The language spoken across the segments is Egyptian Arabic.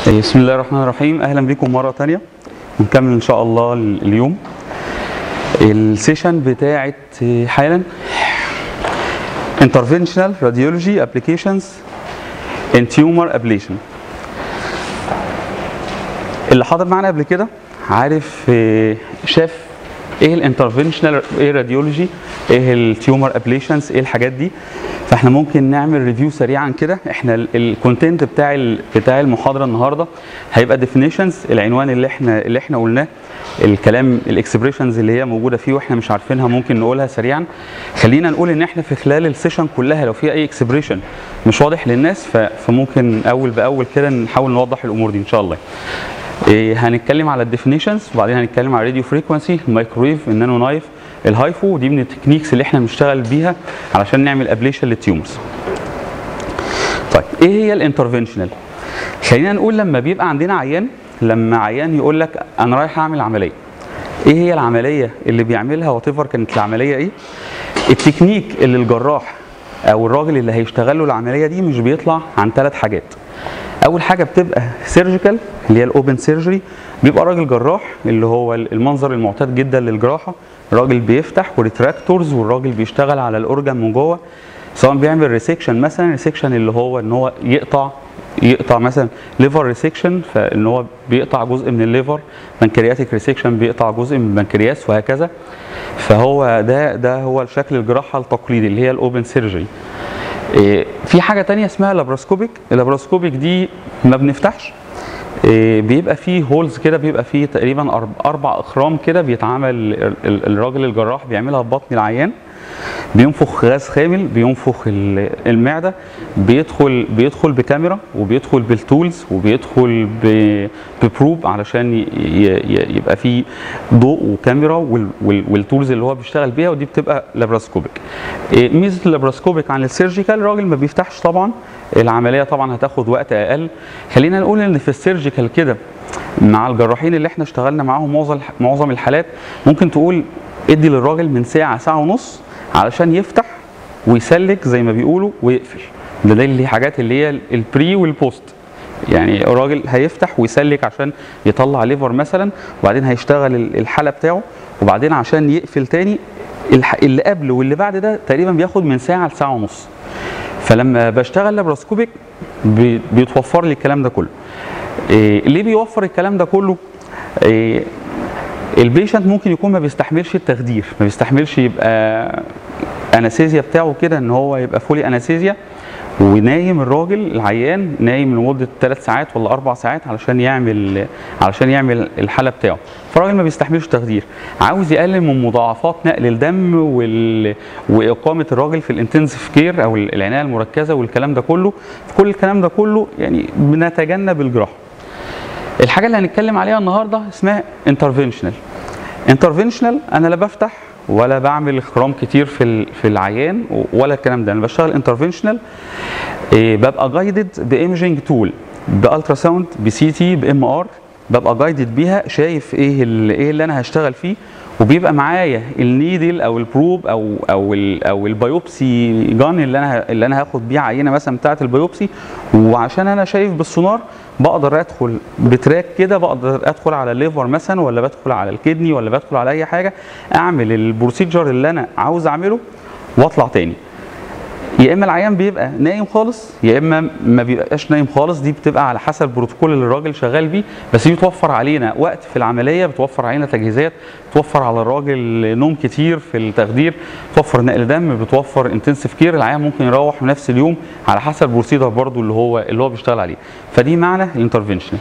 بسم الله الرحمن الرحيم اهلا بكم مره تانية ونكمل ان شاء الله اليوم السيشن بتاعت حالا interventional radiology applications in tumor ablation اللي حاضر معانا قبل كده عارف شاف ايه الانترفنشنال ايه الراديولوجي ايه التيومر ابليشنز ايه الحاجات دي فاحنا ممكن نعمل ريفيو سريعا كده احنا الكونتنت بتاع ال بتاع المحاضره النهارده هيبقى ديفينيشنز العنوان اللي احنا اللي احنا قلناه الكلام الاكسبريشنز اللي هي موجوده فيه واحنا مش عارفينها ممكن نقولها سريعا خلينا نقول ان احنا في خلال السيشن كلها لو في اي اكسبريشن مش واضح للناس فممكن اول باول كده نحاول نوضح الامور دي ان شاء الله إيه هنتكلم على الديفينيشنز وبعدين هنتكلم على الراديو فريكونسي الميكرويف النانو نايف الهايفو ودي من التكنيكس اللي احنا بنشتغل بيها علشان نعمل ابليشن للتيومرز طيب ايه هي الانترفنشنال خلينا نقول لما بيبقى عندنا عيان لما عيان يقول لك انا رايح اعمل عمليه ايه هي العمليه اللي بيعملها وات كانت العمليه ايه التكنيك اللي الجراح او الراجل اللي هيشتغل له العمليه دي مش بيطلع عن ثلاث حاجات اول حاجه بتبقى سيرجيكال اللي هي الاوبن سيرجري بيبقى راجل جراح اللي هو المنظر المعتاد جدا للجراحه الراجل بيفتح وريتراكتورز والراجل بيشتغل على الاورجن من جوه سواء بيعمل ريسكشن مثلا ريسكشن اللي هو ان هو يقطع يقطع مثلا ليفر ريسكشن فان هو بيقطع جزء من الليفر بنكرياتيك ريسكشن بيقطع جزء من البنكرياس وهكذا فهو ده ده هو شكل الجراحه التقليدي اللي هي الاوبن سيرجري في حاجه تانية اسمها لابراسكوبيك اللابراسكوبيك دي ما بنفتحش بيبقى فيه هولز كده بيبقى فيه تقريبا اربع اخرام كده بيتعمل الراجل الجراح بيعملها في بطن العيان بينفخ غاز خامل بينفخ المعده بيدخل بيدخل بكاميرا وبيدخل بالتولز وبيدخل ببروب علشان يبقى فيه ضوء وكاميرا والتولز اللي هو بيشتغل بيها ودي بتبقى لابراسكوبيك ميزه اللابراسكوبيك عن السيرجيكال الراجل ما بيفتحش طبعا العمليه طبعا هتاخد وقت اقل خلينا نقول ان في السيرجيكال كده مع الجراحين اللي احنا اشتغلنا معاهم معظم معظم الحالات ممكن تقول ادي للراجل من ساعه ساعه ونص علشان يفتح ويسلك زي ما بيقولوا ويقفل ده ده اللي حاجات اللي هي البري والبوست يعني الراجل هيفتح ويسلك عشان يطلع ليفر مثلا وبعدين هيشتغل الحاله بتاعه وبعدين عشان يقفل تاني اللي قبل واللي بعد ده تقريبا بياخد من ساعه لساعه ونص فلما بشتغل لابراسكوبيك بيتوفر لي الكلام ده كله إيه ليه بيوفر الكلام ده كله إيه البيشنت ممكن يكون ما بيستحملش التخدير ما بيستحملش يبقى انستيزيا بتاعه كده ان هو يبقى فولي انستيزيا ونايم الراجل العيان نايم لمده ثلاث ساعات ولا اربع ساعات علشان يعمل علشان يعمل الحاله بتاعه فالراجل ما بيستحملش تخدير عاوز يقلل من مضاعفات نقل الدم وال... واقامه الراجل في الانتنسيف كير او العنايه المركزه والكلام ده كله كل الكلام ده كله يعني بنتجنب الجراحه الحاجه اللي هنتكلم عليها النهارده اسمها انترفنشنال انترفنشنال انا لا بفتح ولا بعمل اخرام كتير في في العيان ولا الكلام ده انا بشتغل انترفنشنال إيه ببقى جايدد بايمجنج تول بالترا ساوند بسي تي بام ار ببقى جايدد بيها شايف ايه اللي ايه اللي انا هشتغل فيه وبيبقى معايا النيدل او البروب او او ال او البيوبسي جان اللي انا اللي انا هاخد بيه عينه مثلا بتاعه البيوبسي وعشان انا شايف بالسونار بقدر ادخل بتراك كده بقدر ادخل على الليفر مثلا ولا بدخل على الكدني ولا بدخل على اي حاجه اعمل البروسيجر اللي انا عاوز اعمله واطلع تاني يا اما العيان بيبقى نايم خالص يا اما ما بيبقاش نايم خالص دي بتبقى على حسب البروتوكول اللي الراجل شغال بيه بس دي بتوفر علينا وقت في العمليه بتوفر علينا تجهيزات بتوفر على الراجل نوم كتير في التخدير بتوفر نقل دم بتوفر انتنسيف كير العيان ممكن يروح في نفس اليوم على حسب البروسيدر برضو اللي هو اللي هو بيشتغل عليه فدي معنى الانترفنشن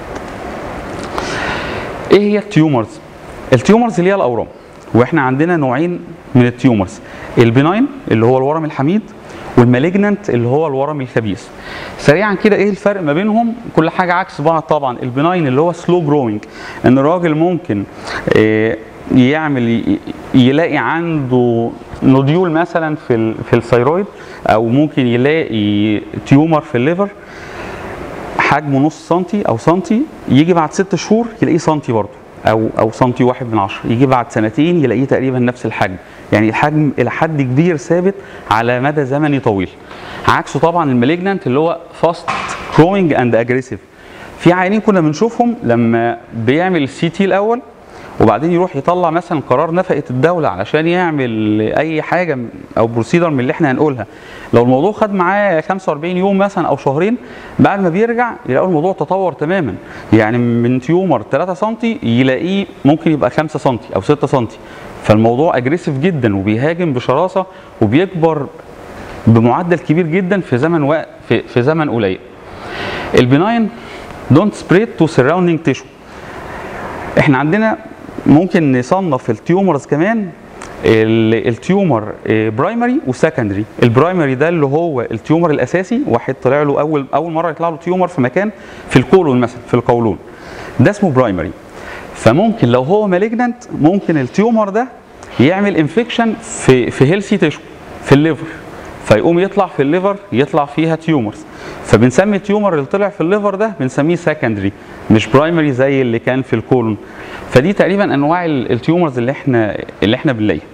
ايه هي التيومرز التيومرز اللي هي الاورام واحنا عندنا نوعين من التيومرز البناين اللي هو الورم الحميد والمالجننت اللي هو الورم الخبيث سريعا كده ايه الفرق ما بينهم كل حاجه عكس بعض طبعا البناين اللي هو سلو جروينج ان الراجل ممكن إيه يعمل يلاقي عنده نوديول مثلا في في الثيرويد او ممكن يلاقي تيومر في الليفر حجمه نص سنتي او سنتي يجي بعد ست شهور يلاقيه سنتي برضه او او سنتي واحد من عشرة يجي بعد سنتين يلاقيه تقريبا نفس الحجم يعني الحجم الى حد كبير ثابت على مدى زمني طويل عكسه طبعا المالجنانت اللي هو فاست جروينج اند اجريسيف في عيانين كنا بنشوفهم لما بيعمل السي تي الاول وبعدين يروح يطلع مثلا قرار نفقه الدوله علشان يعمل اي حاجه او بروسيدر من اللي احنا هنقولها لو الموضوع خد معاه 45 يوم مثلا او شهرين بعد ما بيرجع يلاقوا الموضوع تطور تماما يعني من تيومر 3 سم يلاقيه ممكن يبقى 5 سم او 6 سم فالموضوع اجريسيف جدا وبيهاجم بشراسه وبيكبر بمعدل كبير جدا في زمن وقت في, في زمن قليل البناين دونت سبريد تو سراوندينج تيشو احنا عندنا ممكن نصنف التيومرز كمان ال- التيومر برايمري وسكندري البرايمري ده اللي هو التيومر الاساسي واحد طلع له اول اول مره يطلع له تيومر في مكان في الكولون مثلا في القولون ده اسمه برايمري فممكن لو هو مالجنانت ممكن التيومر ده يعمل انفكشن في في هيلثي تيشو في الليفر فيقوم يطلع في الليفر يطلع فيها تيومرز فبنسمي التيومر اللي طلع في الليفر ده بنسميه سكندري مش برايمري زي اللي كان في الكولون فدي تقريبا انواع ال- التيومرز اللي احنا اللي احنا بنلاقيها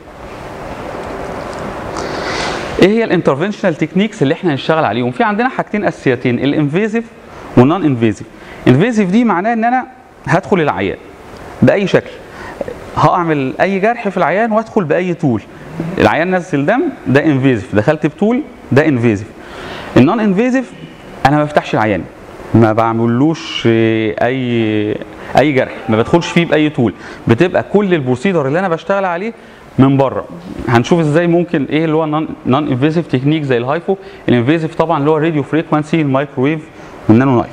ايه هي الانترفنشنال تكنيكس اللي احنا هنشتغل عليهم في عندنا حاجتين اساسيتين الانفيزيف والنون انفيزيف انفيزيف دي معناه ان انا هدخل العيان باي شكل هعمل اي جرح في العيان وادخل باي طول العيان نزل دم ده انفيزيف دخلت بطول ده انفيزيف النون انفيزيف انا ما بفتحش العيان ما بعملوش آه، اي اي جرح ما بدخلش فيه باي طول بتبقى كل البروسيدر اللي انا بشتغل عليه من بره هنشوف ازاي ممكن ايه اللي هو نون انفيزيف تكنيك زي الهايفو الانفيزيف طبعا اللي هو الراديو فريكوانسي الميكروويف والنانو نايف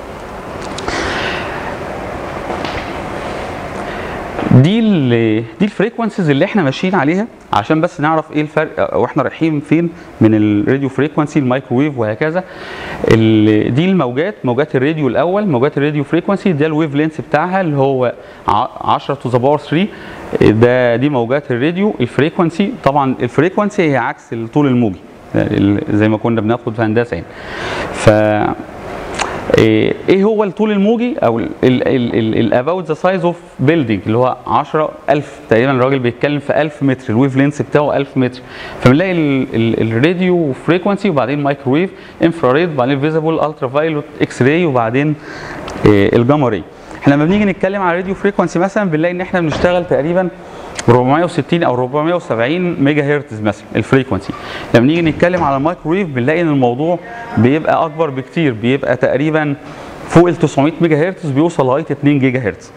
دي ال دي الفريكونسيز اللي احنا ماشيين عليها عشان بس نعرف ايه الفرق او احنا رايحين فين من الراديو فريكونسي الميكروويف وهكذا ال- دي الموجات موجات الراديو الاول موجات الراديو فريكونسي ده الويف لينس بتاعها اللي هو ع- 10 تو ذا باور 3 ده دي موجات الراديو الفريكونسي طبعا الفريكونسي هي عكس الطول الموجي ال- زي ما كنا بناخد في هندسه يعني ف ايه إيه هو الطول الموجي او الاباوت ذا سايز اوف بيلدينج اللي هو 10000 تقريبا الراجل بيتكلم في 1000 متر الويف لينس بتاعه 1000 متر فبنلاقي الراديو فريكونسي وبعدين مايكروويف انفراريد وبعدين فيزيبل الترا فايلوت اكس راي وبعدين إيه الجاما راي احنا لما بنيجي نتكلم على الراديو فريكونسي مثلا بنلاقي ان احنا بنشتغل تقريبا 460 او 470 ميجا هرتز مثلا الفريكونسي لما نيجي نتكلم على المايكروويف بنلاقي ان الموضوع بيبقى اكبر بكتير بيبقى تقريبا فوق ال 900 ميجا هرتز بيوصل لغايه 2 جيجا هرتز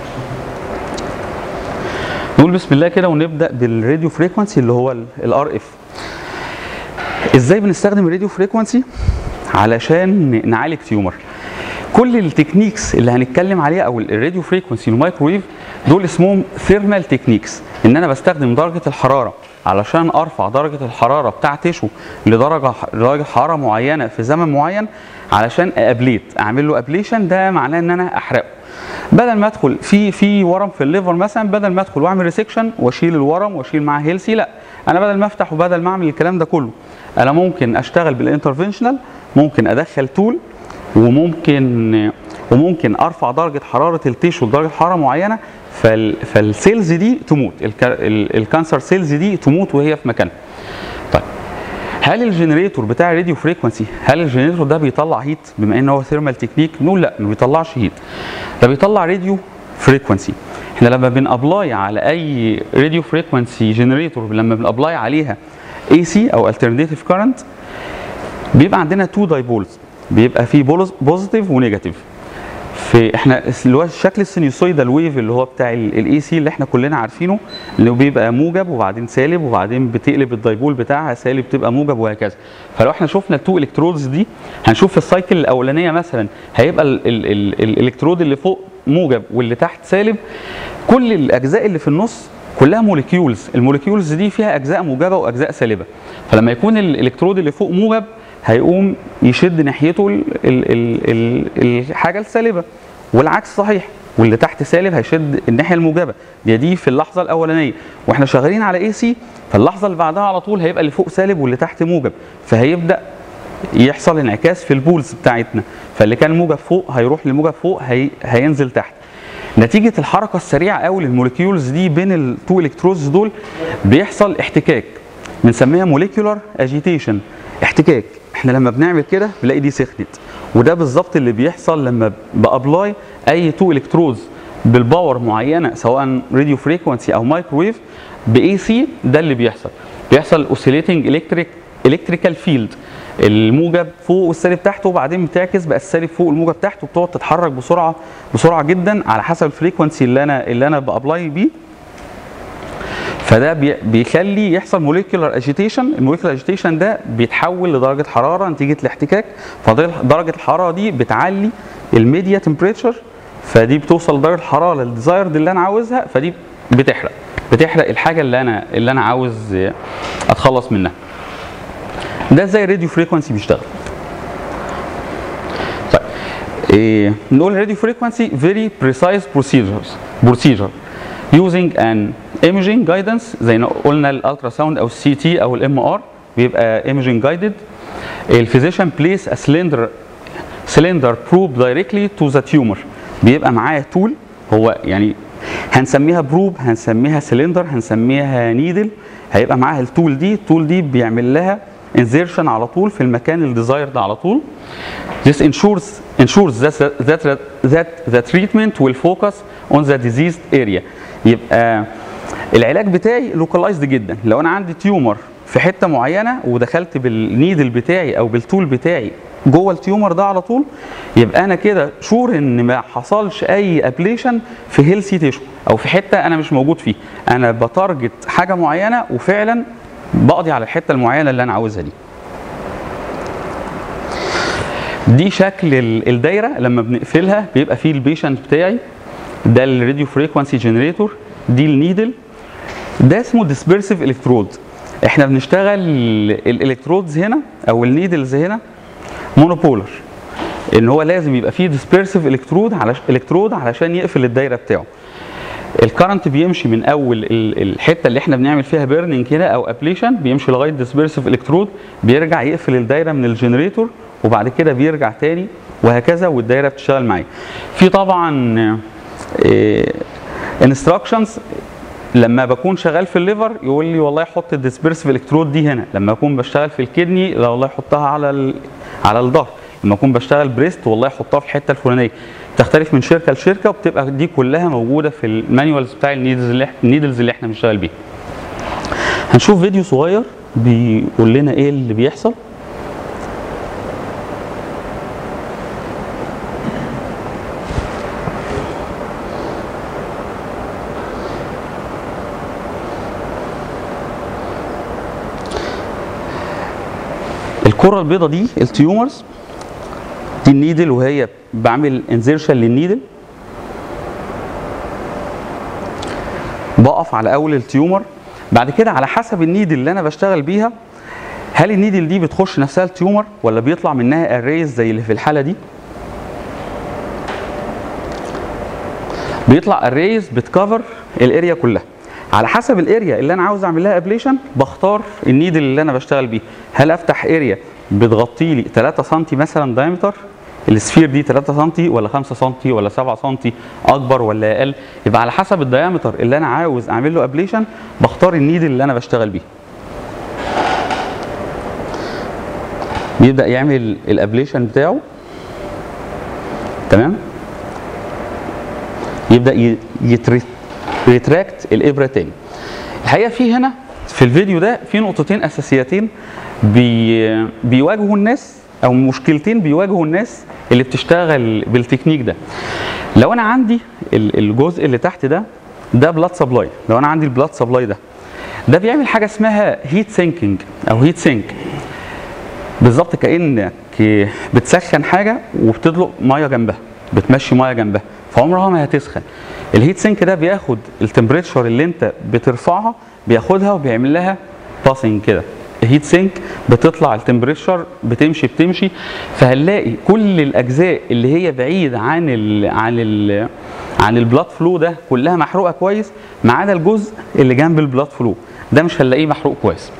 نقول بسم الله كده ونبدا بالراديو فريكونسي اللي هو الار اف ازاي بنستخدم الراديو فريكونسي علشان نعالج تيومر كل التكنيكس اللي هنتكلم عليها او الراديو فريكونسي والمايكروويف دول اسمهم ثيرمال تكنيكس ان انا بستخدم درجه الحراره علشان ارفع درجه الحراره بتاع تيشو لدرجه لدرجه حراره معينه في زمن معين علشان ابليت اعمل له ابليشن ده معناه ان انا احرقه بدل ما ادخل في في ورم في الليفر مثلا بدل ما ادخل واعمل ريسكشن واشيل الورم واشيل معاه هيلسي لا انا بدل ما افتح وبدل ما اعمل الكلام ده كله انا ممكن اشتغل بالانترفنشنال ممكن ادخل تول وممكن وممكن ارفع درجه حراره التيشو لدرجه حراره معينه فال فالسيلز دي تموت الك- ال- الكانسر سيلز دي تموت وهي في مكانها طيب هل الجنريتور بتاع الراديو فريكونسي هل الجنريتور ده بيطلع هيت بما ان هو ثيرمال تكنيك نقول لا ما بيطلعش هيت ده بيطلع راديو فريكونسي احنا لما بنابلاي على اي راديو فريكونسي جنريتور لما بنابلاي عليها اي سي او الترناتيف كارنت بيبقى عندنا تو دايبولز بيبقى فيه بوزيتيف ونيجاتيف في احنا اللي هو شكل السينيوسويدال ويف اللي هو بتاع الاي سي اللي احنا كلنا عارفينه اللي هو بيبقى موجب وبعدين سالب وبعدين بتقلب الدايبول بتاعها سالب تبقى موجب وهكذا فلو احنا شفنا التو الكترودز دي هنشوف في السايكل الاولانيه مثلا هيبقى ال ال ال الالكترود اللي فوق موجب واللي تحت سالب كل الاجزاء اللي في النص كلها موليكيولز الموليكيولز دي فيها اجزاء موجبه واجزاء سالبه فلما يكون الالكترود اللي فوق موجب هيقوم يشد ناحيته ال ال ال ال الحاجه السالبه والعكس صحيح واللي تحت سالب هيشد الناحيه الموجبه دي دي في اللحظه الاولانيه واحنا شغالين على اي سي فاللحظه اللي بعدها على طول هيبقى اللي فوق سالب واللي تحت موجب فهيبدا يحصل انعكاس في البولز بتاعتنا فاللي كان موجب فوق هيروح لموجب فوق هي هينزل تحت نتيجه الحركه السريعه قوي للموليكيولز دي بين التو الكترودز دول بيحصل احتكاك بنسميها موليكيولار اجيتيشن احتكاك احنا لما بنعمل كده بنلاقي دي سخنت وده بالظبط اللي بيحصل لما بابلاي اي تو الكترودز بالباور معينه سواء راديو فريكونسي او مايكرويف باي سي ده اللي بيحصل بيحصل اوسيليتنج الكتريك الكتريكال فيلد الموجب فوق والسالب تحته وبعدين بتعكس بقى السالب فوق والموجب تحت وبتقعد تتحرك بسرعه بسرعه جدا على حسب الفريكونسي اللي انا اللي انا بابلاي بيه فده بي- بيخلي يحصل موليكولار اجيتيشن الموليكولار اجيتيشن ده بيتحول لدرجه حراره نتيجه الاحتكاك فدرجه الحراره دي بتعلي الميديا تمبريتشر فدي بتوصل لدرجه الحراره للديزايرد اللي انا عاوزها فدي بتحرق بتحرق الحاجه اللي انا اللي انا عاوز اتخلص منها ده ازاي الراديو فريكونسي بيشتغل طيب إيه نقول الراديو فريكونسي very precise procedures procedure using an imaging guidance زي ما قلنا الالترا ساوند او السي تي او الام ار بيبقى imaging guided الفيزيشن بليس a cylinder cylinder probe directly to the tumor بيبقى معاه تول هو يعني هنسميها بروب هنسميها سلندر هنسميها نيدل هيبقى معاها التول دي التول دي بيعمل لها انزيرشن على طول في المكان الديزايرد على طول This ensures ensures that that that the treatment will focus on the diseased area يبقى العلاج بتاعي لوكالايزد جدا لو انا عندي تيومر في حته معينه ودخلت بالنيدل بتاعي او بالتول بتاعي جوه التيومر ده على طول يبقى انا كده شور ان ما حصلش اي ابليشن في هيلثي تيشو او في حته انا مش موجود فيه انا بتارجت حاجه معينه وفعلا بقضي على الحته المعينه اللي انا عاوزها دي دي شكل ال- الدايره لما بنقفلها بيبقى فيه البيشنت بتاعي ده الراديو فريكوانسي جنريتور دي النيدل ده اسمه ديسبيرسيف الكترود احنا بنشتغل الالكترودز هنا او النيدلز هنا مونوبولر ان هو لازم يبقى فيه ديسبيرسيف الكترود على الكترود علشان يقفل الدايره بتاعه الكرنت بيمشي من اول ال- الحته اللي احنا بنعمل فيها بيرنينج كده او ابليشن بيمشي لغايه ديسبيرسيف الكترود بيرجع يقفل الدايره من الجنريتور وبعد كده بيرجع تاني وهكذا والدايره بتشتغل معايا في طبعا انستراكشنز لما بكون شغال في الليفر يقول لي والله حط الديسبيرسيف الكترود دي هنا لما اكون بشتغل في الكدني لا والله حطها على ال... على الظهر لما اكون بشتغل بريست والله حطها في الحته الفلانيه بتختلف من شركه لشركه وبتبقى دي كلها موجوده في المانيوالز بتاع النيدلز اللي إح- النيدلز اللي احنا بنشتغل بيها هنشوف فيديو صغير بيقول لنا ايه اللي بيحصل الكره البيضاء دي التيومرز دي النيدل وهي بعمل انزيرشن للنيدل بقف على اول التيومر بعد كده على حسب النيدل اللي انا بشتغل بيها هل النيدل دي بتخش نفسها التيومر ولا بيطلع منها اريز زي اللي في الحاله دي بيطلع اريز بتكفر الاريا كلها على حسب الاريا اللي انا عاوز اعمل لها ابليشن بختار النيدل اللي انا بشتغل بيه هل افتح اريا بتغطي لي 3 سم مثلا دايمتر السفير دي 3 سم ولا 5 سم ولا 7 سم اكبر ولا اقل يبقى على حسب الدايمتر اللي انا عاوز اعمل له ابليشن بختار النيدل اللي انا بشتغل بيه بيبدا يعمل الابليشن بتاعه تمام يبدا ي- يتري- يتراكت الابره تاني الحقيقه في هنا في الفيديو ده في نقطتين اساسيتين بي بيواجهوا الناس او مشكلتين بيواجهوا الناس اللي بتشتغل بالتكنيك ده لو انا عندي ال- الجزء اللي تحت ده ده بلاد سبلاي لو انا عندي البلاد سبلاي ده ده بيعمل حاجه اسمها هيت سينكينج او هيت سينك بالظبط كانك بتسخن حاجه وبتدلق ميه جنبها بتمشي ميه جنبها فعمرها ما هتسخن الهيت سينك ده بياخد التمبريتشر اللي انت بترفعها بياخدها وبيعمل لها باسنج كده الهيت سينك بتطلع التمبريتشر بتمشي بتمشي فهنلاقي كل الاجزاء اللي هي بعيد عن ال عن ال عن البلاد فلو ده كلها محروقه كويس ما عدا الجزء اللي جنب البلاد فلو ده مش هنلاقيه محروق كويس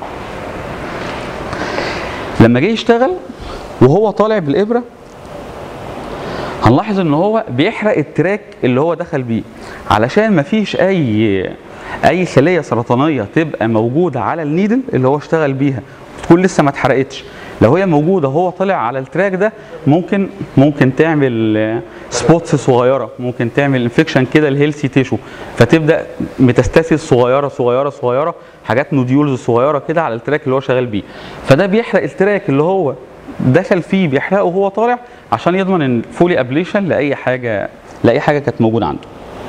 لما جه يشتغل وهو طالع بالابره هنلاحظ ان هو بيحرق التراك اللي هو دخل بيه علشان ما فيش اي اي خليه سرطانيه تبقى موجوده على النيدل اللي هو اشتغل بيها تكون لسه ما اتحرقتش لو هي موجوده هو طلع على التراك ده ممكن ممكن تعمل سبوتس صغيره ممكن تعمل انفكشن كده الهيلثي تيشو فتبدا ميتاستاسيس صغيره صغيره صغيره حاجات نوديولز صغيره كده على التراك اللي هو شغال بيه فده بيحرق التراك اللي هو دخل فيه بيحرقه وهو طالع عشان يضمن ان فولي ابليشن لاي حاجه لاي حاجه كانت موجوده عنده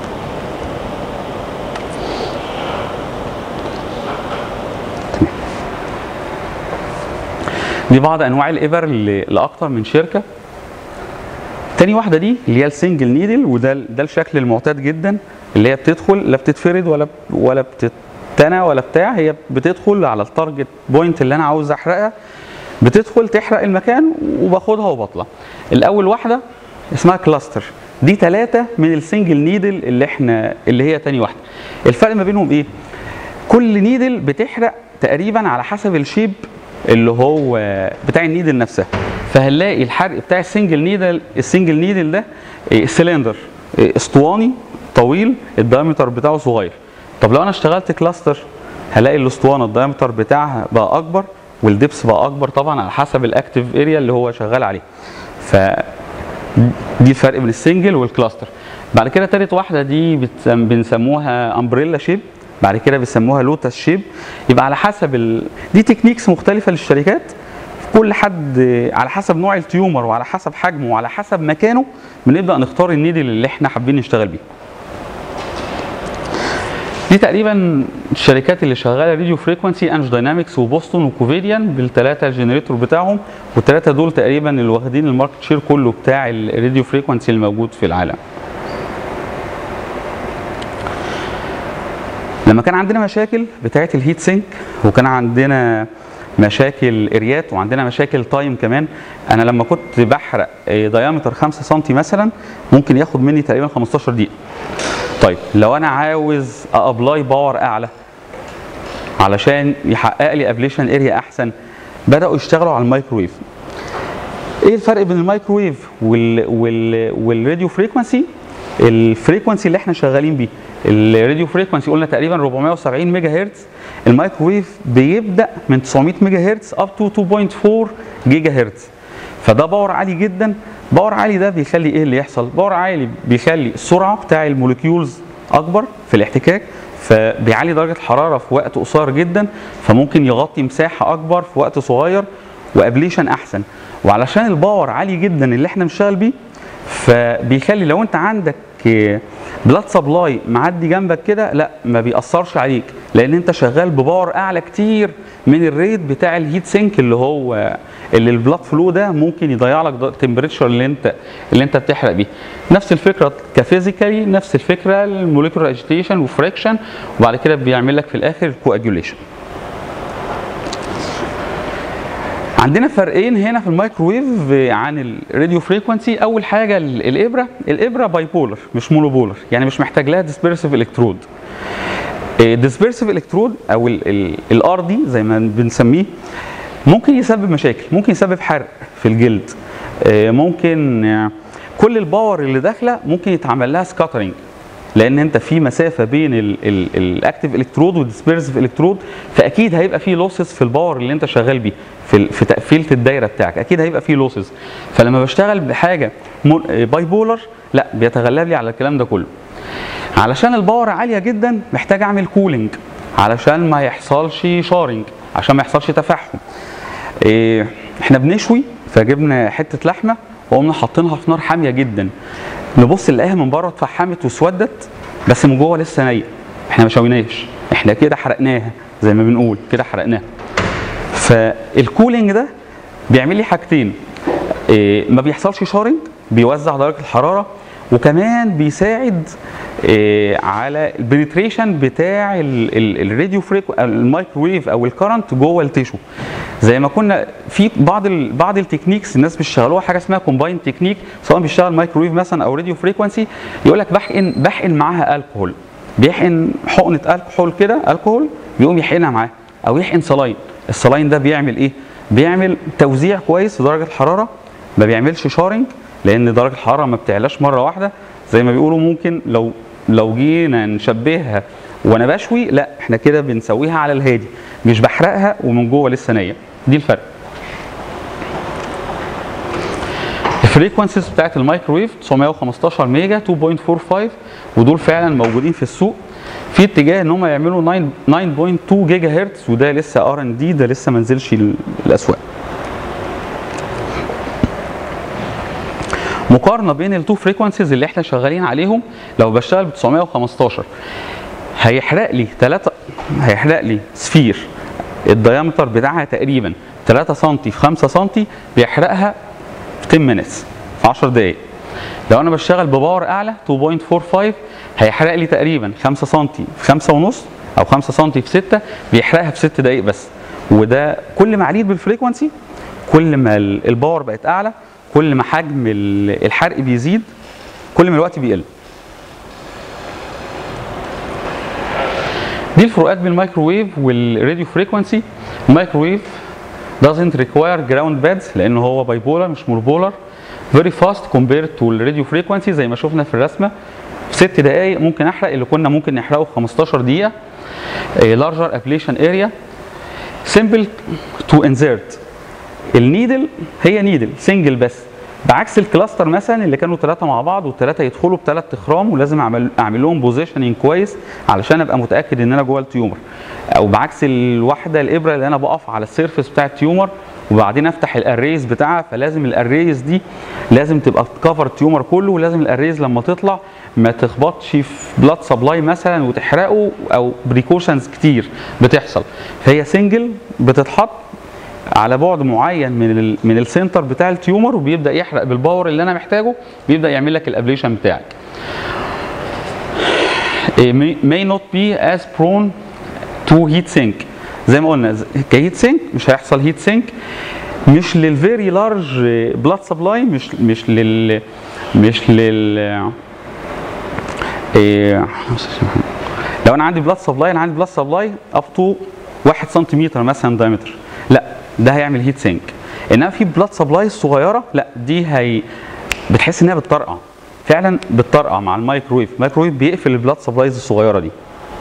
دي بعض انواع الابر اللي لاكتر من شركه تاني واحده دي اللي هي السنجل نيدل وده ده الشكل المعتاد جدا اللي هي بتدخل لا بتتفرد ولا ولا بتتنى ولا بتاع هي بتدخل على التارجت بوينت اللي انا عاوز احرقها بتدخل تحرق المكان وباخدها وبطلع الاول واحده اسمها كلاستر دي ثلاثة من السنجل نيدل اللي احنا اللي هي تاني واحدة الفرق ما بينهم ايه كل نيدل بتحرق تقريبا على حسب الشيب اللي هو بتاع النيدل نفسها فهنلاقي الحرق بتاع السنجل نيدل السنجل نيدل ده سلندر اسطواني طويل الدايمتر بتاعه صغير طب لو انا اشتغلت كلاستر هلاقي الاسطوانه الدايمتر بتاعها بقى اكبر والدبس بقى اكبر طبعا على حسب الاكتيف اريا اللي هو شغال عليه ف دي الفرق بين السنجل والكلاستر بعد كده تالت واحده دي بتسم بنسموها امبريلا شيب بعد كده بيسموها لوتس شيب يبقى على حسب ال... دي تكنيكس مختلفه للشركات كل حد على حسب نوع التيومر وعلى حسب حجمه وعلى حسب مكانه بنبدا نختار النيدل اللي احنا حابين نشتغل بيه دي تقريبا الشركات اللي شغاله راديو فريكونسي انج داينامكس وبوستون وكوفيديان بالثلاثه الجنريتور بتاعهم والثلاثه دول تقريبا اللي واخدين الماركت شير كله بتاع الراديو فريكونسي الموجود في العالم لما كان عندنا مشاكل بتاعه الهيت سينك وكان عندنا مشاكل اريات وعندنا مشاكل تايم كمان انا لما كنت بحرق دايمتر 5 سم مثلا ممكن ياخد مني تقريبا 15 دقيقه طيب لو انا عاوز ابلاي باور اعلى علشان يحقق لي ابليشن اريا احسن بداوا يشتغلوا على الميكروويف ايه الفرق بين الميكروويف وال وال والراديو فريكونسي الفريكونسي اللي احنا شغالين بيه الراديو فريكونسي قلنا تقريبا 470 ميجا هرتز الميكروويف بيبدا من 900 ميجا هرتز اب تو 2.4 جيجا هرتز فده باور عالي جدا باور عالي ده بيخلي ايه اللي يحصل باور عالي بيخلي السرعه بتاع الموليكيولز اكبر في الاحتكاك فبيعلي درجه الحراره في وقت قصير جدا فممكن يغطي مساحه اكبر في وقت صغير وابليشن احسن وعلشان الباور عالي جدا اللي احنا بنشتغل بيه فبيخلي لو انت عندك بلاد سبلاي معدي جنبك كده لا ما بيأثرش عليك لان انت شغال بباور اعلى كتير من الريت بتاع الهيت سينك اللي هو اللي البلاد فلو ده ممكن يضيع لك التمبريتشر اللي انت اللي انت بتحرق بيه نفس الفكره كفيزيكالي نفس الفكره الموليكولار اجيتيشن وفريكشن وبعد كده بيعمل لك في الاخر الكواجوليشن عندنا فرقين هنا في الميكروويف عن الراديو فريكونسي اول حاجه الابره الابره باي بولر مش مونوبولر يعني مش محتاج لها ديسبيرسيف الكترود الديسبيرسيف الكترود او الار دي زي ما بنسميه ممكن يسبب مشاكل ممكن يسبب حرق في الجلد ممكن كل الباور اللي داخله ممكن يتعمل لها سكاترنج لان انت في مسافه بين الاكتيف الكترود والديسبيرسيف الكترود فاكيد هيبقى في لوسز في الباور اللي انت شغال بيه في في تقفيله الدايره بتاعك اكيد هيبقى في لوسز فلما بشتغل بحاجه باي بولر لا بيتغلب لي على الكلام ده كله علشان الباور عاليه جدا محتاج اعمل كولينج علشان ما يحصلش شارنج عشان ما يحصلش تفحم إيه احنا بنشوي فجبنا حته لحمه وقمنا حاطينها في نار حاميه جدا نبص نلاقيها من بره اتفحمت واسودت بس من جوه لسه نيه احنا ما شويناش احنا كده حرقناها زي ما بنقول كده حرقناها فالكولينج ده بيعمل لي حاجتين إيه ما بيحصلش شارنج بيوزع درجه الحراره وكمان بيساعد إيه على البنتريشن بتاع الراديو فريك الميكروويف او الكرنت جوه التيشو زي ما كنا في بعض ال بعض التكنيكس الناس بيشتغلوها حاجه اسمها كومباين تكنيك سواء بيشتغل مايكروويف مثلا او راديو فريكونسي يقول لك بحقن بحقن معاها الكحول بيحقن حقنه الكحول كده الكحول بيقوم يحقنها معاه او يحقن صلاين الصلاين ده بيعمل ايه بيعمل توزيع كويس في درجه الحراره ما بيعملش شارنج لان درجه الحراره ما بتعلاش مره واحده زي ما بيقولوا ممكن لو لو جينا نشبهها وانا بشوي لا احنا كده بنسويها على الهادي مش بحرقها ومن جوه لسه نيه دي الفرق الفريكونسيز بتاعت الميكروويف 915 ميجا 2.45 ودول فعلا موجودين في السوق في اتجاه ان هم يعملوا 9 9.2 جيجا هرتز وده لسه ار ان دي ده لسه ما نزلش ال- الاسواق مقارنه بين التو فريكونسيز اللي احنا شغالين عليهم لو بشتغل ب 915 هيحرق لي 3 هيحرق لي سفير الديامتر بتاعها تقريبا 3 سم في 5 سم بيحرقها في 10 minutes في 10 دقايق لو انا بشتغل بباور اعلى 2.45 هيحرق لي تقريبا 5 سم في 5 ونص او 5 سم في 6 بيحرقها في 6 دقايق بس وده كل ما عليت بالفريكونسي كل ما ال- الباور بقت اعلى كل ما حجم ال- الحرق بيزيد كل ما الوقت بيقل دي الفروقات بين الميكروويف والراديو فريكونسي الميكروويف doesn't require ground beds لان هو باي بولر مش مونوبولر very fast compared to الراديو فريكونسي زي ما شفنا في الرسمه في ست دقائق ممكن احرق اللي كنا ممكن نحرقه في 15 دقيقه larger ablation area simple to insert النيدل هي نيدل سنجل بس بعكس الكلاستر مثلا اللي كانوا ثلاثه مع بعض والثلاثه يدخلوا بثلاث تخرام ولازم اعمل اعمل لهم بوزيشننج كويس علشان ابقى متاكد ان انا جوه التيومر او بعكس الواحده الابره اللي انا بقف على السيرفيس بتاع التيومر وبعدين افتح الاريز بتاعها فلازم الاريز دي لازم تبقى تكفر التيومر كله ولازم الاريز لما تطلع ما تخبطش في بلاد سبلاي مثلا وتحرقه او بريكوشنز كتير بتحصل فهي سنجل بتتحط على بعد معين من ال من السنتر بتاع التيومر وبيبدا يحرق بالباور اللي انا محتاجه بيبدا يعمل لك الابليشن بتاعك. It may, may not be as prone to heat sink زي ما قلنا ز- كهيت سينك مش هيحصل هيت سينك مش للفيري لارج بلاد سبلاي مش مش لل مش لل إيه، لو انا عندي بلاد سبلاي انا عندي بلاد سبلاي اب تو 1 سنتيمتر مثلا دايمتر لا ده هيعمل هيت سينك انما في بلاد سبلاي الصغيره لا دي هي بتحس انها بتطرقع فعلا بتطرقع مع الميكرويف الميكرويف بيقفل البلاد سبلايز الصغيره دي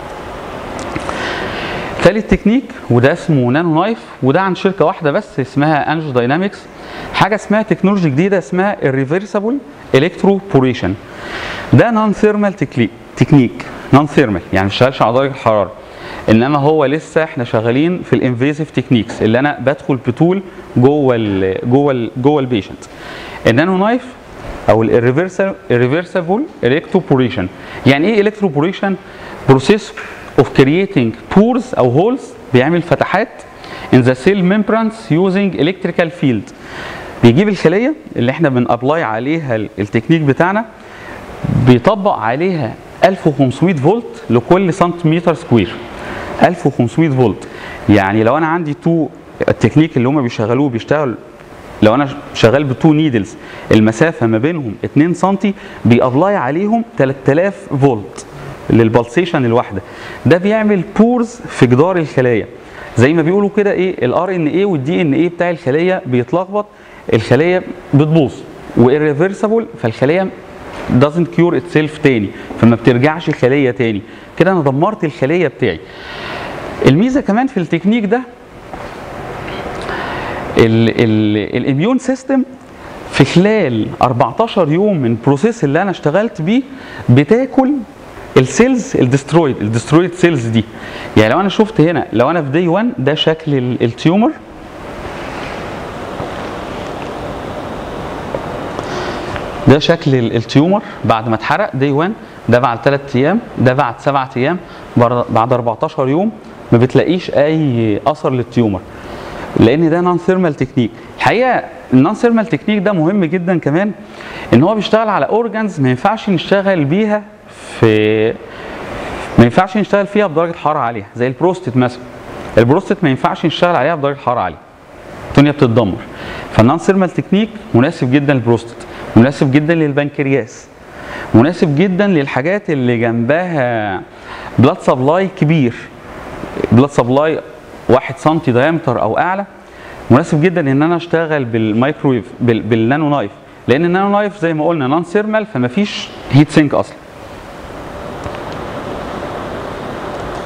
ثالث تكنيك وده اسمه نانو نايف وده عن شركه واحده بس اسمها انجو داينامكس حاجه اسمها تكنولوجي جديده اسمها الريفرسبل الكترو بوريشن ده نون ثيرمال تكنيك نون ثيرمال يعني مش شغالش على درجه الحراره انما هو لسه احنا شغالين في الانفيزيف تكنيكس اللي انا بدخل بتول جوه ال جوه ال جوه البيشنت النانو نايف او الريفرسبل الكتروبوريشن يعني ايه الكتروبوريشن بروسيس اوف كرييتنج بورز او هولز بيعمل فتحات in the cell membranes using electrical field بيجيب الخليه اللي احنا بنابلاي عليها ال- التكنيك بتاعنا بيطبق عليها 1500 فولت لكل سنتيمتر سكوير 1500 فولت يعني لو انا عندي تو التكنيك اللي هم بيشغلوه بيشتغل لو انا شغال بتو نيدلز المسافه ما بينهم 2 سم بيابلاي عليهم 3000 فولت للبلسيشن الواحده ده بيعمل بورز في جدار الخلايا زي ما بيقولوا كده ايه الار ان ايه والدي ان ايه بتاع الخليه بيتلخبط الخليه بتبوظ وإيريفرسبل فالخليه doesn't cure itself تاني فما بترجعش خليه تاني كده انا دمرت الخليه بتاعي الميزه كمان في التكنيك ده الاميون سيستم في خلال 14 يوم من البروسيس اللي انا اشتغلت بيه بتاكل السيلز الدسترويد الدسترويد سيلز دي يعني لو انا شفت هنا لو انا في دي 1 ده شكل ال- التيومر ده شكل ال- التيومر بعد ما اتحرق دي 1 ده بعد 3 ايام ده بعد 7 ايام بر- بعد 14 يوم ما بتلاقيش اي اثر للتيومر لان ده نون ثيرمال تكنيك الحقيقه النون ثيرمال تكنيك ده مهم جدا كمان ان هو بيشتغل على اورجانز ما ينفعش نشتغل بيها في ما ينفعش نشتغل فيها بدرجه حراره عاليه زي البروستات مثلا البروستات ما ينفعش نشتغل عليها بدرجه حراره عاليه الدنيا بتتدمر فالنون ثيرمال تكنيك مناسب جدا للبروستات مناسب جدا للبنكرياس مناسب جدا للحاجات اللي جنبها بلاد سبلاي كبير بلاد سبلاي 1 سم دايمتر او اعلى مناسب جدا ان انا اشتغل بالمايكرويف بال- بالنانو نايف لان النانو نايف زي ما قلنا نون ثيرمال فما فيش هيت سينك اصلا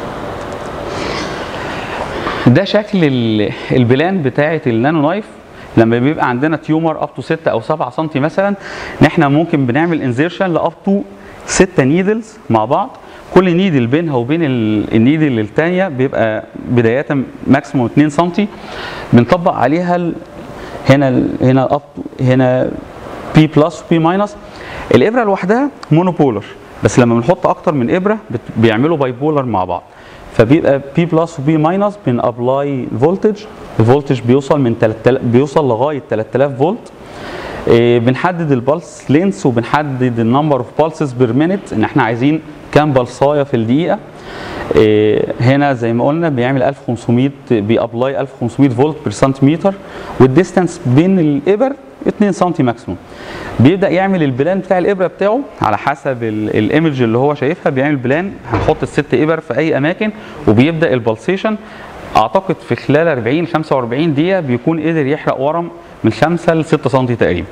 ده شكل ال- البلان بتاعه النانو نايف لما بيبقى عندنا تيومر اب تو 6 او 7 سم مثلا ان احنا ممكن بنعمل انزيرشن لاب تو 6 نيدلز مع بعض كل نيدل بينها وبين ال- النيدل الثانيه بيبقى بدايه ماكسيموم 2 سم بنطبق عليها ال- هنا ال- هنا اب هنا بي بلس وبي ماينس الابره لوحدها مونوبولر بس لما بنحط اكتر من ابره بت- بيعملوا باي بولر مع بعض فبيبقى بي بلس وبي ماينس بن ابلاي فولتج الفولتج بيوصل من 3000 بيوصل لغايه 3000 فولت إيه، بنحدد البلس لينس وبنحدد النمبر اوف بالسز بير مينيت ان احنا عايزين كام بلصايه في الدقيقه إيه، هنا زي ما قلنا بيعمل 1500 بيابلاي 1500 فولت بير سنتيمتر والديستانس بين الابر 2 سم ماكسيموم بيبدا يعمل البلان بتاع الابره بتاعه على حسب ال- الايمج اللي هو شايفها بيعمل بلان هنحط الست ابر في اي اماكن وبيبدا البلسيشن اعتقد في خلال 40 45 دقيقه بيكون قدر يحرق ورم من 5 ل 6 سم تقريبا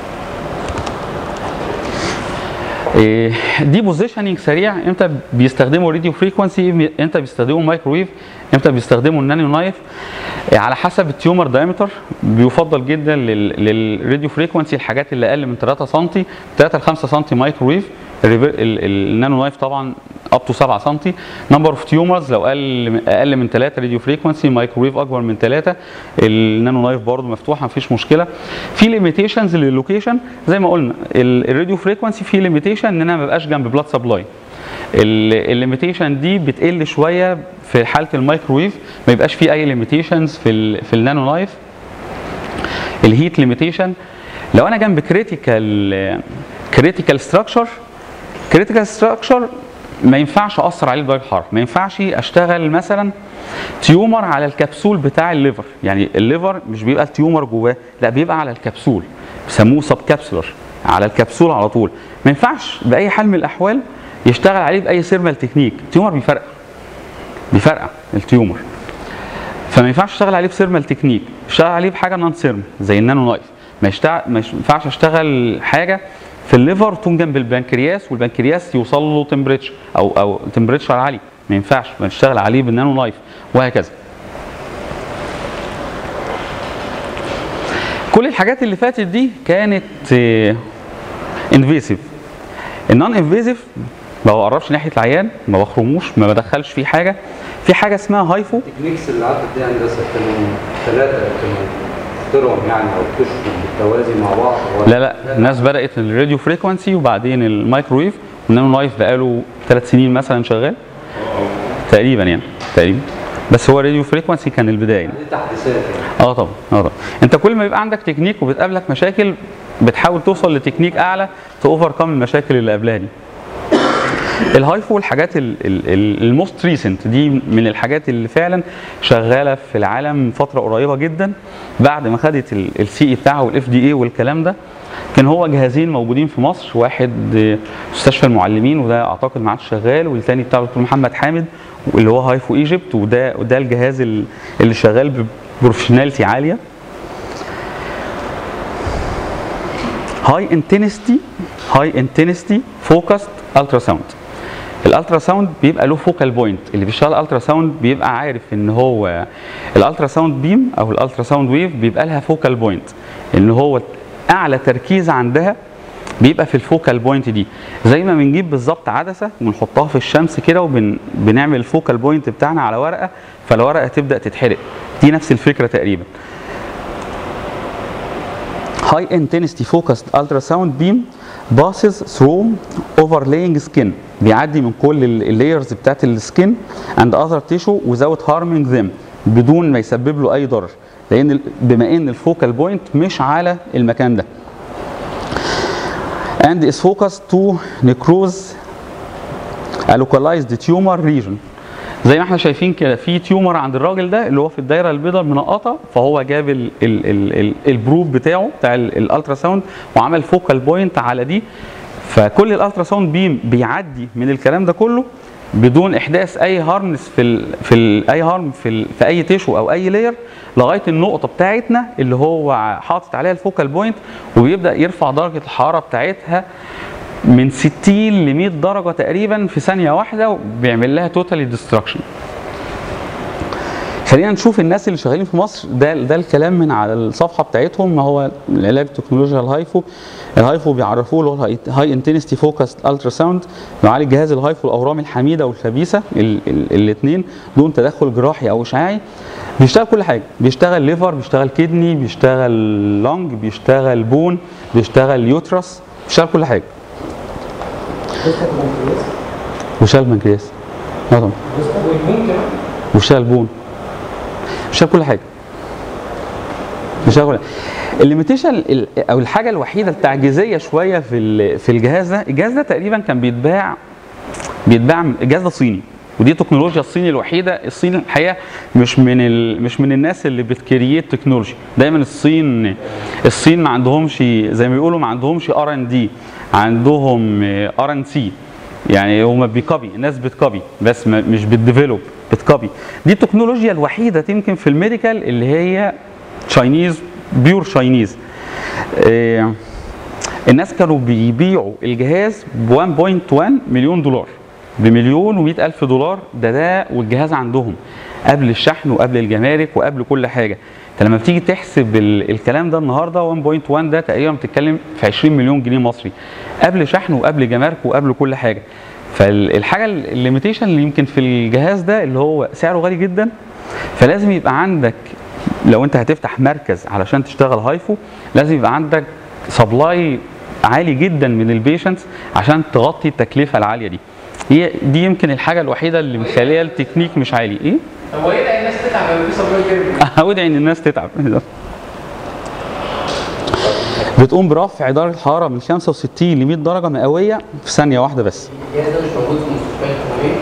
إيه، دي بوزيشننج سريع امتى بيستخدموا راديو فريكونسي امتى بيستخدموا مايكرويف امتى بيستخدموا النانو نايف إيه، على حسب التيومر دايمتر بيفضل جدا لل- للراديو فريكونسي الحاجات اللي اقل من 3 سم 3 ل 5 سم مايكرويف الريفر- ال- ال- النانو نايف طبعا اب تو 7 سم نمبر اوف تيومرز لو اقل اقل من 3 راديو فريكونسي مايكرويف اكبر من 3 النانو نايف برضه مفتوحه مفيش مشكله في ليميتيشنز للوكيشن زي ما قلنا ال- الراديو فريكونسي في ليميتيشن ان انا ما ببقاش جنب بلاد سبلاي الليميتيشن دي بتقل شويه في حاله المايكرويف ما يبقاش في اي ليميتيشنز في ال في النانو نايف الهيت ليميتيشن لو انا جنب كريتيكال كريتيكال ستراكشر كريتيكال ستراكشر ما ينفعش اثر عليه بدرجه الحراره ما ينفعش اشتغل مثلا تيومر على الكبسول بتاع الليفر يعني الليفر مش بيبقى التيومر جواه لا بيبقى على الكبسول بيسموه سب كابسولر على الكبسول على طول ما ينفعش باي حال من الاحوال يشتغل عليه باي سيرمال تكنيك التيومر بيفرقع بيفرقع التيومر فما ينفعش اشتغل عليه بسيرمال تكنيك اشتغل عليه بحاجه نون سيرم زي النانو نايف ما يشتغل ما ينفعش اشتغل حاجه في الليفر تكون جنب البنكرياس والبنكرياس يوصل له تمبريتشر او او تمبريتشر عالي ما ينفعش بنشتغل عليه بالنانو نايف وهكذا كل الحاجات اللي فاتت دي كانت انفيسيف النون انفيسيف ما بقربش ناحيه العيان ما بخرموش ما بدخلش فيه حاجه في حاجه اسمها هايفو التكنيكس اللي عدت دي هندسه كانوا ثلاثه كانوا اخترعوا يعني او اكتشفوا بالتوازي مع بعض ولا لا لا الناس بدات الراديو فريكونسي وبعدين المايكرويف والنانو نايف بقاله ثلاث سنين مثلا شغال تقريبا يعني تقريبا بس هو الراديو فريكونسي كان البدايه يعني. دي تحديثات يعني اه طبعا اه طبعا انت كل ما يبقى عندك تكنيك وبتقابلك مشاكل بتحاول توصل لتكنيك اعلى توفركم المشاكل اللي قبلها دي الهايفو الحاجات الموست ريسنت دي من الحاجات اللي فعلا شغاله في العالم فتره قريبه جدا بعد ما خدت السي اي بتاعها والاف دي اي والكلام ده كان هو جهازين موجودين في مصر واحد آه، مستشفى المعلمين وده اعتقد ما عادش شغال والتاني بتاع الدكتور محمد حامد اللي هو هايفو ايجيبت وده وده الجهاز ال- اللي شغال ببروفيشناليتي عاليه هاي انتنستي هاي انتنستي فوكست الترا ساوند الالترا ساوند بيبقى له فوكال بوينت اللي بيشتغل الترا ساوند بيبقى عارف ان هو الالترا ساوند بيم او الالترا ساوند ويف بيبقى لها فوكال بوينت ان هو اعلى تركيز عندها بيبقى في الفوكال بوينت دي زي ما بنجيب بالظبط عدسه ونحطها في الشمس كده وبنعمل الفوكال بوينت بتاعنا على ورقه فالورقه تبدا تتحرق دي نفس الفكره تقريبا high intensity focused ultrasound beam passes through overlaying skin بيعدي من كل اللايرز بتاعت السكين and other tissue without harming them بدون ما يسبب له اي ضرر لان ال- بما ان الفوكال بوينت مش على المكان ده and is focused to necrose a localized tumor region زي ما احنا شايفين كده في تيومر عند الراجل ده اللي هو في الدايره البيضاء المنقطه فهو جاب ال ال ال ال البروب بتاعه بتاع ال- الالترا ساوند وعمل فوكال بوينت على دي فكل الالترا ساوند بيم بيعدي من الكلام ده كله بدون احداث اي هارمنس في ال في ال اي هارم في ال في اي تيشو او اي لاير لغايه النقطه بتاعتنا اللي هو حاطط عليها الفوكال بوينت وبيبدا يرفع درجه الحراره بتاعتها من 60 ل 100 درجه تقريبا في ثانيه واحده وبيعمل لها توتالي ديستراكشن خلينا نشوف الناس اللي شغالين في مصر ده ده الكلام من على الصفحه بتاعتهم ما هو العلاج تكنولوجيا الهايفو الهايفو بيعرفوه اللي هو هاي انتنستي فوكس الترا ساوند بيعالج جهاز الهايفو الاورام الحميده والخبيثه الاثنين دون تدخل جراحي او اشعاعي بيشتغل كل حاجه بيشتغل ليفر بيشتغل كدني بيشتغل لونج بيشتغل بون بيشتغل يوترس بيشتغل كل حاجه بيشتغل بنكرياس اه طبعا بيشتغل بون بيشتغل كل حاجه بيشتغل كل حاجه الليميتيشن ال- او الحاجه الوحيده التعجيزيه شويه في ال- في الجهاز ده الجهاز ده تقريبا كان بيتباع بيتباع الجهاز ده صيني ودي التكنولوجيا الصيني الوحيده الصين الحقيقه مش من ال... مش من الناس اللي بتكريت تكنولوجي دايما الصين الصين ما عندهمش زي ما بيقولوا ما عندهمش ار ان دي عندهم ار ان سي يعني هما بيكوبي الناس بتكوبي بس ما مش بتديفلوب بتكوبي دي التكنولوجيا الوحيده يمكن في الميديكال اللي هي تشاينيز بيور تشاينيز إيه الناس كانوا بيبيعوا الجهاز ب 1.1 مليون دولار بمليون و ألف دولار ده ده والجهاز عندهم قبل الشحن وقبل الجمارك وقبل كل حاجه انت لما بتيجي تحسب ال- الكلام ده النهارده 1.1 ده تقريبا بتتكلم في 20 مليون جنيه مصري قبل شحن وقبل جمارك وقبل كل حاجه فالحاجه الليميتيشن اللي يمكن في الجهاز ده اللي هو سعره غالي جدا فلازم يبقى عندك لو انت هتفتح مركز علشان تشتغل هايفو لازم يبقى عندك سبلاي عالي جدا من البيشنتس عشان تغطي التكلفه العاليه دي هي دي يمكن الحاجه الوحيده اللي مخليه التكنيك مش عالي ايه طب هو يدعي الناس تتعب لما في صبايا كده ودعي ان الناس تتعب بتقوم برفع درجه الحراره من 65 ل 100 درجه مئويه في ثانيه واحده بس الجهاز ده مش موجود في مستشفيات الحكوميه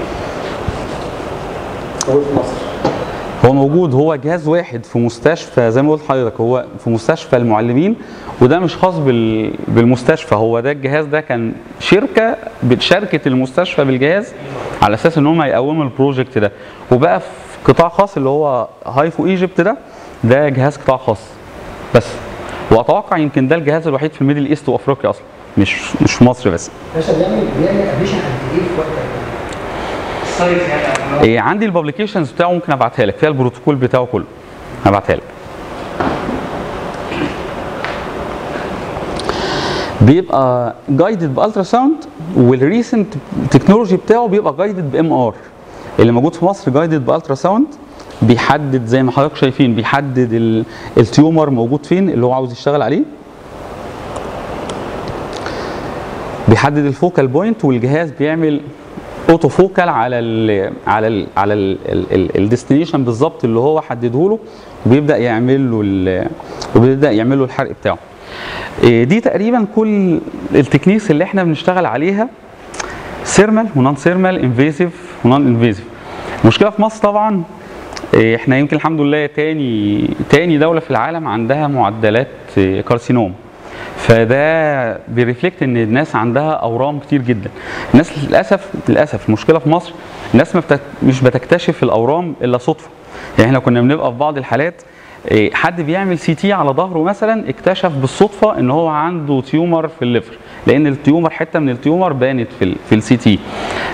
موجود في مصر هو موجود هو جهاز واحد في مستشفى زي ما قلت لحضرتك هو في مستشفى المعلمين وده مش خاص بال- بالمستشفى هو ده الجهاز ده كان شركه بتشاركت المستشفى بالجهاز على اساس ان هم يقوموا البروجكت ده وبقى في قطاع خاص اللي هو هايفو ايجيبت ده ده جهاز قطاع خاص بس واتوقع يمكن ده الجهاز الوحيد في الميدل ايست وافريقيا اصلا مش مش في مصر بس باشا بيعمل بيعمل ابليشن قد ايه في وقت قد ايه؟ السايز يعني إيه عندي الببليكيشنز بتاعه ممكن ابعتها لك فيها البروتوكول بتاعه كله هبعتها لك بيبقى جايدد بالترا ساوند والريسنت تكنولوجي بتاعه بيبقى جايدد بام ار اللي موجود في مصر جايدد بالترا ساوند بيحدد زي ما حضرتك شايفين بيحدد ال- التيومر موجود فين اللي هو عاوز يشتغل عليه بيحدد الفوكال بوينت والجهاز بيعمل اوتو فوكال على ال على ال على الديستنيشن بالظبط اللي هو حدده له وبيبدا يعمل له ال- وبيبدا يعمل له الحرق بتاعه إيه، دي تقريبا كل التكنيكس اللي احنا بنشتغل عليها سيرمال ونون سيرمال انفيزيف ونون انفيزيف المشكله في مصر طبعا إيه، احنا يمكن الحمد لله تاني تاني دوله في العالم عندها معدلات إيه، كارسينوم فده بيرفلكت ان الناس عندها اورام كتير جدا الناس للاسف للاسف المشكله في مصر الناس ما بتك... مش بتكتشف الاورام الا صدفه يعني احنا كنا بنبقى في بعض الحالات إيه، حد بيعمل سي تي على ظهره مثلا اكتشف بالصدفه ان هو عنده تيومر في الليفر لان التيومر حته من التيومر بانت في ال في السي تي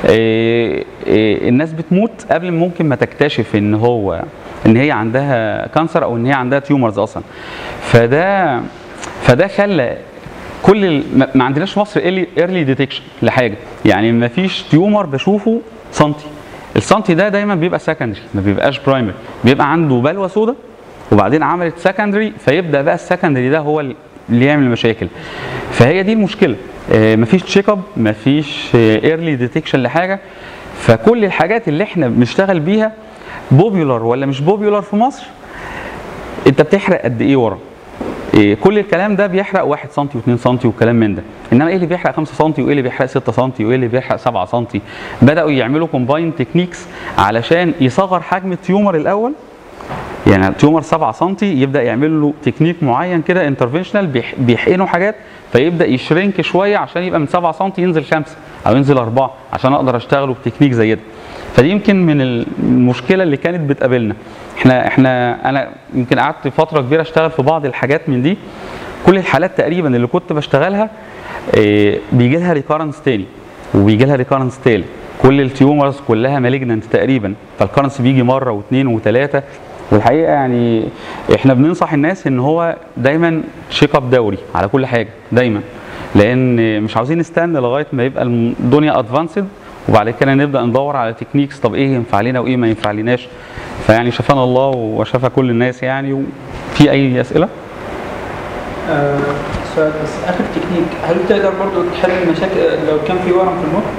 الناس بتموت قبل ممكن ما تكتشف ان هو ان هي عندها كانسر او ان هي عندها تيومرز اصلا فده فده خلى كل ال... ما- ما عندناش في مصر ايرلي ديتكشن لحاجه يعني ما فيش تيومر بشوفه سنتي السنتي ده دايما بيبقى سكندري ما بيبقاش برايمري بيبقى عنده بلوه سودا وبعدين عملت سكندري فيبدا بقى السكندري ده هو اللي يعمل مشاكل فهي دي المشكله آه، مفيش تشيك اب مفيش ايرلي ديتكشن لحاجه فكل الحاجات اللي احنا بنشتغل بيها بوبيولار ولا مش بوبيولار في مصر انت بتحرق قد ايه ورا إيه كل الكلام ده بيحرق 1 سم و2 سم والكلام من ده انما ايه اللي بيحرق 5 سم وايه اللي بيحرق 6 سم وايه اللي بيحرق 7 سم بداوا يعملوا كومباين تكنيكس علشان يصغر حجم التيومر الاول يعني التيومر 7 سم يبدا يعمل له تكنيك معين كده انترفنشنال بيحقنوا حاجات فيبدا يشرنك شويه عشان يبقى من 7 سم ينزل 5 او ينزل 4 عشان اقدر اشتغله بتكنيك زي ده فدي يمكن من المشكله اللي كانت بتقابلنا احنا احنا انا يمكن قعدت فتره كبيره اشتغل في بعض الحاجات من دي كل الحالات تقريبا اللي كنت بشتغلها إيه، بيجي لها ريكارنس تاني وبيجي لها ريكارنس تالت كل التيومرز كلها مالجننت تقريبا فالكرنس بيجي مره واثنين وثلاثه والحقيقه يعني احنا بننصح الناس ان هو دايما تشيك اب دوري على كل حاجه دايما لان مش عاوزين نستنى لغايه ما يبقى الدنيا ادفانسد وبعد كده نبدا ندور على تكنيكس طب ايه ينفع لنا وايه ما ينفع لناش فيعني شفانا الله وشفى كل الناس يعني وفي اي اسئله؟ آه، سؤال بس اخر تكنيك هل تقدر برضو تحل المشاكل لو كان في ورم في المخ؟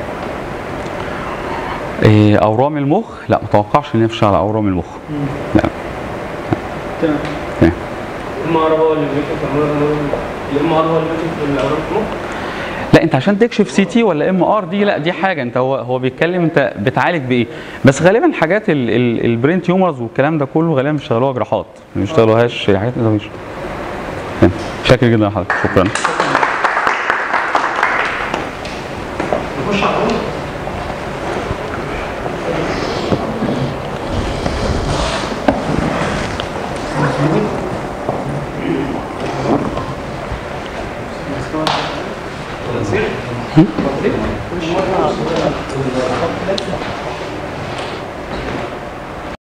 إيه اورام المخ لا ما اتوقعش ان نمشي على اورام المخ لا تمام الام ار هو اللي بيكتب الام ار هو اللي بيكتب الاورام في المخ لا انت عشان تكشف سي تي ولا ام ار دي لا دي حاجه انت هو هو بيتكلم انت بتعالج بايه بس غالبا حاجات ال- ال- البرين تيومرز والكلام ده كله غالبا بيشتغلوها جراحات ما بيشتغلوهاش حاجات ده مش تمام. شاكر جدا لحضرتك شكرا نخش على طول كل مرة